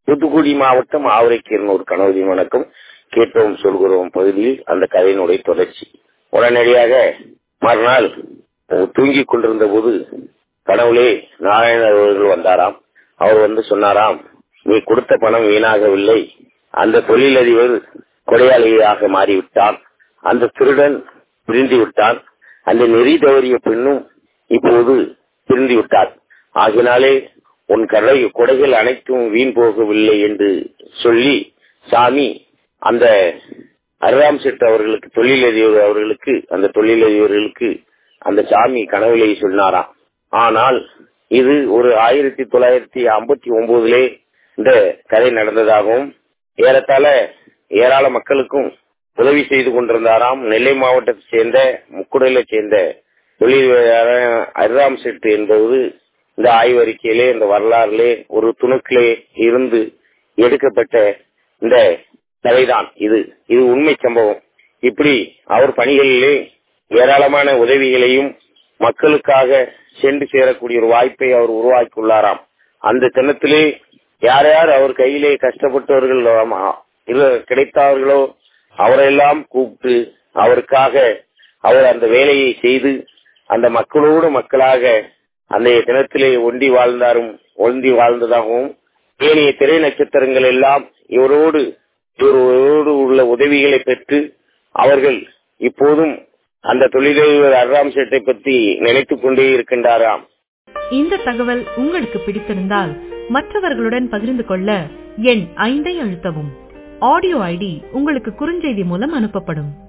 தூத்துக்குடி மாவட்டம் ஆவரைக்கீரனூர் கணவதி வணக்கம் கேட்டோம் சொல்கிறோம் பகுதியில் அந்த கதையினுடைய தொடர்ச்சி உடனடியாக மறுநாள் தூங்கிக் கொண்டிருந்த போது கனவுலே நாராயணர் அவர்கள் வந்தாராம் அவர் வந்து சொன்னாராம் நீ கொடுத்த பணம் வீணாகவில்லை அந்த தொழிலதிபர் கொடையாளியாக மாறிவிட்டான் அந்த திருடன் பிரிந்து விட்டான் அந்த நெறி தவறிய பெண்ணும் இப்போது பிரிந்து விட்டார் ஆகினாலே உன் கடை கொடைகள் அனைத்தும் வீண் போகவில்லை என்று சொல்லி சாமி அந்த அருராம் செட் அவர்களுக்கு தொழிலதிபர் அவர்களுக்கு அந்த தொழிலதிபர்களுக்கு அந்த சாமி கனவிலே சொன்னாராம் ஆனால் இது ஒரு ஆயிரத்தி தொள்ளாயிரத்தி ஐம்பத்தி ஒன்பதுலே இந்த கதை நடந்ததாகவும் ஏறத்தாழ ஏராள மக்களுக்கும் உதவி செய்து கொண்டிருந்தாராம் நெல்லை மாவட்டத்தை சேர்ந்த முக்குடலை சேர்ந்த தொழில் அரிராம் செட்டு என்பது இந்த ஆய்வறிக்கையிலே இந்த வரலாறுலே ஒரு துணுக்கிலே இருந்து எடுக்கப்பட்ட இந்த கதைதான் இது இது உண்மை சம்பவம் இப்படி அவர் பணிகளிலே ஏராளமான உதவிகளையும் மக்களுக்காக சென்று சேரக்கூடிய ஒரு வாய்ப்பை அவர் உருவாக்கியுள்ளாராம் அந்த தினத்திலே யார் யார் அவர் கையிலே கஷ்டப்பட்டவர்கள் கிடைத்தார்களோ அவரெல்லாம் கூப்பிட்டு அவருக்காக அவர் அந்த வேலையை செய்து அந்த மக்களோடு மக்களாக அந்த தினத்திலே ஒண்டி வாழ்ந்தாரும் ஒண்டி வாழ்ந்ததாகவும் ஏனைய திரை நட்சத்திரங்கள் எல்லாம் இவரோடு இவரோடு உள்ள உதவிகளை பெற்று அவர்கள் இப்போதும் அந்த தொழிலதிபர் அர்ராம் சேட்டை பற்றி நினைத்துக் கொண்டே இருக்கின்றாராம் இந்த தகவல் உங்களுக்கு பிடித்திருந்தால் மற்றவர்களுடன் பகிர்ந்து கொள்ள எண் ஐந்தை அழுத்தவும் ஆடியோ ஐடி உங்களுக்கு குறுஞ்செய்தி மூலம் அனுப்பப்படும்